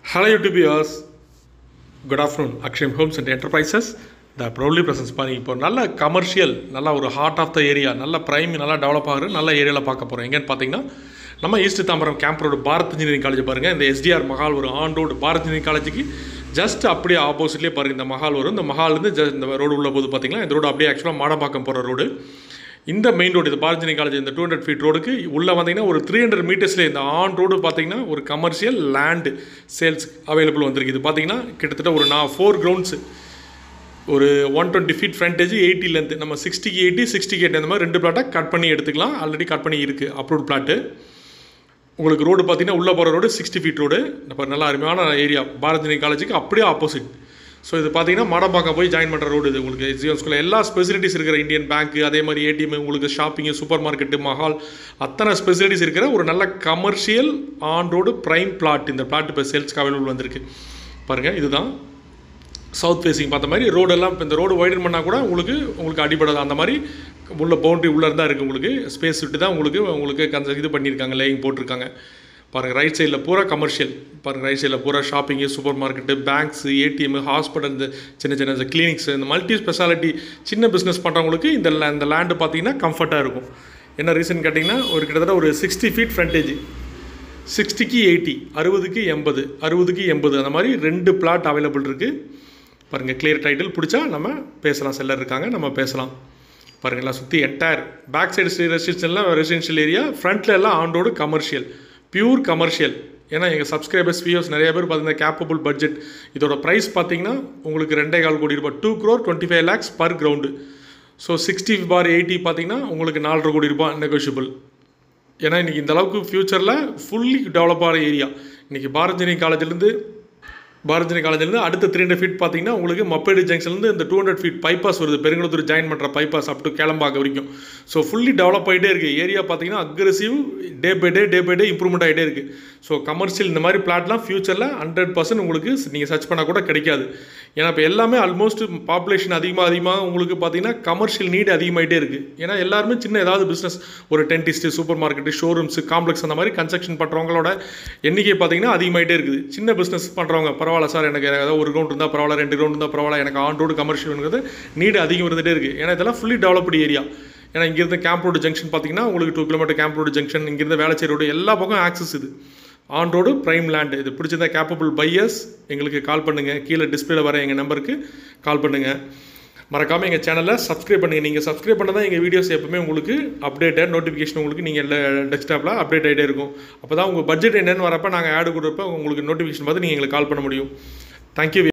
Hello YouTube viewers. Good afternoon. Aksham Homes and Enterprises. The proudly presents பண்ணி இப்போ நல்ல commercial நல்ல ஒரு ஹார்ட் ஆஃப் த ஏரியா நல்ல ப்ரைம் நல்லா டெவலப் ஆகிற நல்ல ஏரியாவில் பார்க்க போகிறோம் எங்கேன்னு பார்த்தீங்கன்னா நம்ம east Tambaram camp road Bharath engineering college பாருங்கள் இந்த எஸ்டிஆர் மஹால் ஒரு ஆன் ரோடு பாரத் இன்ஜினியரிங் காலேஜுக்கு ஜஸ்ட் அப்படியே ஆப்போசிட்லேயே பாருங்கள் இந்த மஹால் வரும் இந்த மஹால்லேருந்து ஜஸ்ட் இந்த ரோடு உள்ள போது பார்த்தீங்கன்னா இந்த ரோடு அப்படியே ஆக்சுவலாக மாடம்பாக்கம் போகிற ரோடு இந்த மெயின் ரோடு இது பாரதினி காலேஜ் இந்த டூ ஹண்ட்ரட் ஃபீட் ரோடுக்கு உள்ளே வந்தீங்கன்னா ஒரு த்ரீ ஹண்ட்ரட் மீட்டர்ஸ்லேயே இந்த ஆன் ரோடு பார்த்தீங்கன்னா ஒரு கமர்ஷியல் லேண்டு சேல்ஸ் அவைலபிள் வந்திருக்கு இது பார்த்தீங்கன்னா கிட்டத்தட்ட ஒரு நான் ஃபோர் கிரவுண்ட்ஸு ஒரு one twenty feet frontage eighty length நம்ம சிக்ஸ்டிக்கு எயிட்டி சிக்ஸ்டிக்கு எயிட் அந்த மாதிரி ரெண்டு பிளாட்டாக கட் பண்ணி எடுத்துக்கலாம் ஆல்ரெடி கட் பண்ணி இருக்குது அப்ரூவ்ட் பிளாட்டு உங்களுக்கு ரோடு பார்த்தீங்கன்னா உள்ளே போகிற ரோடு சிக்ஸ்டி ஃபீட் ரோடு இப்போ நல்லா அருமையான ஏரியா பாரதினி காலேஜுக்கு அப்படியே ஆப்போசிட் ஸோ இது பார்த்தீங்கன்னா மாடம்பாக்கம் போய் ஜாயின் பண்ணுற ரோடு இது உங்களுக்கு ஜியோ ஸ்கூலில் எல்லா ஸ்பெசிலிட்டிஸ் இருக்கிற இந்தியன் பேங்க் அதே மாதிரி ஏடிஎம் உங்களுக்கு ஷாப்பிங்கு சூப்பர் மார்க்கெட்டு மஹால் அத்தனை ஸ்பெசிலிட்டிஸ் இருக்கிற ஒரு நல்ல commercial on road prime plot இந்த பிளாட் இப்போ சேல்ஸ்க்கு அவைலபிள் வந்திருக்கு பாருங்கள் இதுதான் சவுத் ஃபேஸிங் பார்த்த மாதிரி ரோடெல்லாம் இப்போ இந்த ரோடு வைடன் பண்ணால் கூட உங்களுக்கு உங்களுக்கு அடிபடாது அந்த மாதிரி உள்ள பவுண்ட்ரி உள்ளே தான் இருக்குது உங்களுக்கு ஸ்பேஸ் விட்டு தான் உங்களுக்கு உங்களுக்கு கன்ச இது பண்ணியிருக்காங்க லேயிங் போட்டிருக்காங்க பாருங்கள் ரைட் சைடில் பூரா கமர்ஷியல் பாருங்கள் ரைட் சைடில் பூரா shopping super market banks ATM hospital இந்த சின்ன சின்ன இந்த கிளினிக்ஸ் இந்த மல்டி ஸ்பெஷாலிட்டி சின்ன பிஸ்னஸ் பண்ணுறவங்களுக்கு இந்த la- இந்த லேண்டு பார்த்தீங்கன்னா கம்ஃபர்ட்டாக இருக்கும் என்ன ரீசன் கேட்டிங்கன்னா ஒரு கிட்டத்தட்ட ஒரு சிக்ஸ்டி ஃபீட் ஃப்ரண்டேஜ் சிக்ஸ்டிக்கு எயிட்டி அறுபதுக்கு எண்பது அறுபதுக்கு எண்பது அந்த மாதிரி ரெண்டு பிளாட் அவைலபிள் இருக்குது பாருங்கள் கிளியர் டைட்டில் பிடிச்சா நம்ம பேசலாம் செல்லர் இருக்காங்க நம்ம பேசலாம் பாருங்கள் எல்லாம் சுற்றி என்டையர் பேக் சைடு ரெசிடென்ஷியல்லாம் ரெசிடென்ஷியல் ஏரியா ஃப்ரண்ட்டில் எல்லாம் ஆண்டோடு கமர்ஷியல் பியூர் கமர்ஷியல் ஏன்னா எங்கள் சப்ஸ்கிரைபர்ஸ் வியூஸ் நிறைய பேர் பார்த்தீங்கன்னா கேப்பபிள் பட்ஜெட் இதோட ப்ரைஸ் பார்த்தீங்கன்னா உங்களுக்கு ரெண்டே கால் கோடி ரூபாய் two crore twenty five lakhs per ground so sixty by eighty பார்த்தீங்கன்னா உங்களுக்கு நாலரை கோடி ரூபாய் நெகோஷியபிள் ஏன்னா இன்றைக்கி இந்த அளவுக்கு ஃப்யூச்சரில் ஃபுல்லி டெவலப் ஆகிற ஏரியா இன்றைக்கி பாரதினி காலேஜ்லேருந்து பாரதினி காலேஜ்லேருந்து அடுத்த த்ரீ ஹண்ட்ரட் ஃபீட் பார்த்தீங்கன்னா உங்களுக்கு மப்பேடு ஜங்ஷன்லேருந்து இந்த டூ ஹண்ட்ரட் ஃபீட் பைபாஸ் வருது பெருங்குளத்தூர் ஜாயின் பண்ணுற பைபாஸ் அப் டு கேளம்பாக்க வரைக்கும் ஸோ ஃபுல்லி டெவலப் ஆகிட்டே இருக்குது ஏரியா பார்த்தீங்கன்னா aggressive day by day day by day improvement ஆகிட்டே இருக்குது ஸோ கமர்ஷியல் இந்த மாதிரி பிளாட்லாம் ஃப்யூச்சரில் ஹண்ட்ரட் பர்சன்ட் உங்களுக்கு நீங்கள் சர்ச் பண்ணால் கூட கிடைக்காது ஏன்னா இப்போ எல்லாமே ஆல்மோஸ்ட் பாப்புலேஷன் அதிகமாக அதிகமாக உங்களுக்கு பார்த்தீங்கன்னா கமர்ஷியல் நீட் அதிகமாகிட்டே இருக்குது ஏன்னா எல்லாருமே சின்ன ஏதாவது பிஸ்னஸ் ஒரு dentist super market showrooms complex அந்த மாதிரி கன்ஸ்ட்ரக்ஷன் பண்ணுறவங்களோட எண்ணிக்கை பார்த்தீங்கன்னா அதிகமாகிட்டே இருக்குது சின்ன பிஸ்னஸ் பண்ணுறவங்க பரவாயில்ல சார் எனக்கு ஏதாவது ஒரு கிரவுண்ட் இருந்தால் பரவாயில்ல ரெண்டு கிரவுண்ட் இருந்தால் பரவாயில்ல எனக்கு ஆன் ரோடு கமர்ஷியல்ங்கிறது நீடு அதிகம் இருந்துகிட்டே இருக்குது ஏன்னா இதெல்லாம் ஃபுல்லி டெவலப்டு ஏரியா ஏன்னா இங்கேருந்து கேம்ப் ரோடு ஜங்ஷன் பார்த்தீங்கன்னா உங்களுக்கு two kilometre camp road junction இங்கேருந்து வேளச்சேரி ரோடு எல்லா பக்கம் ஆக்சஸ் இது ஆன் ரோடு ப்ரைம் லேண்டு இது பிடிச்சதா கேப்பபிள் பையர்ஸ் எங்களுக்கு கால் பண்ணுங்கள் கீழே டிஸ்பிளேல வர எங்கள் நம்பருக்கு கால் பண்ணுங்கள் மறக்காமல் எங்கள் சேனலை சப்ஸ்கிரைப் பண்ணுங்கள் நீங்கள் சப்ஸ்கிரைப் பண்ண தான் எங்கள் வீடியோஸ் எப்பவுமே உங்களுக்கு அப்டேட்டட் நோட்டிஃபிகேஷன் உங்களுக்கு நீங்கள் டெஸ்க்டாப்பில் அப்டேட் ஆகிட்டே இருக்கும் அப்போ தான் உங்கள் பட்ஜெட் என்னென்னு வரப்போ நாங்கள் ஆடு கொடுப்ப உங்களுக்கு நோட்டிஃபிகேஷன் பார்த்து நீங்கள் எங்களுக்கு கால் பண்ண முடியும் தேங்க்யூ